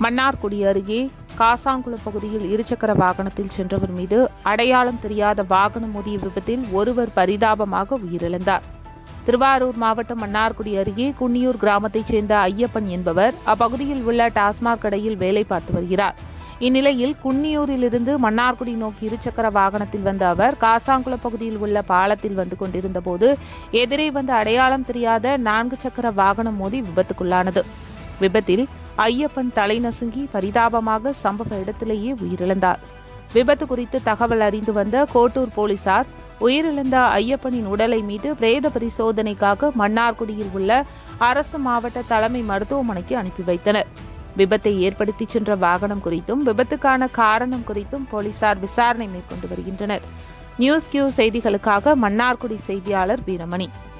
மன்னார்குடி அருகே காசாங்குள பகுதியில் இருசக்கர வாகனத்தில் சென்றவர் மீது அடையாளம் தெரியாத வாகனம் மோதிய விபத்தில் ஒருவர் பரிதாபமாக உயிரிழந்தார் திருவாரூர் மாவட்டம் மன்னார்குடி அருகே குன்னியூர் கிராமத்தைச் சேர்ந்த ஐயப்பன் என்பவர் அப்பகுதியில் உள்ள டாஸ்மாக் கடையில் வேலை பார்த்து வருகிறார் இந்நிலையில் குன்னியூரிலிருந்து மன்னார்குடி நோக்கி இருசக்கர வாகனத்தில் வந்த அவர் காசாங்குள பகுதியில் உள்ள பாலத்தில் வந்து கொண்டிருந்த போது எதிரே வந்த அடையாளம் தெரியாத நான்கு சக்கர வாகனம் மோதி விபத்துக்குள்ளானது விபத்தில் ஐயப்பன் தலை நசுங்கி பரிதாபமாக சம்பவ இடத்திலேயே உயிரிழந்தார் விபத்து குறித்து தகவல் அறிந்து வந்த கோட்டூர் போலீசார் உயிரிழந்த ஐயப்பனின் உடலை மீட்டு பிரேத பரிசோதனைக்காக மன்னார்குடியில் உள்ள அரசு மாவட்ட தலைமை மருத்துவமனைக்கு அனுப்பி வைத்தனர் விபத்தை ஏற்படுத்தி சென்ற வாகனம் குறித்தும் விபத்துக்கான காரணம் குறித்தும் போலீசார் விசாரணை மேற்கொண்டு வருகின்றனர் நியூஸ் கியூ செய்திகளுக்காக மன்னார்குடி செய்தியாளர் வீரமணி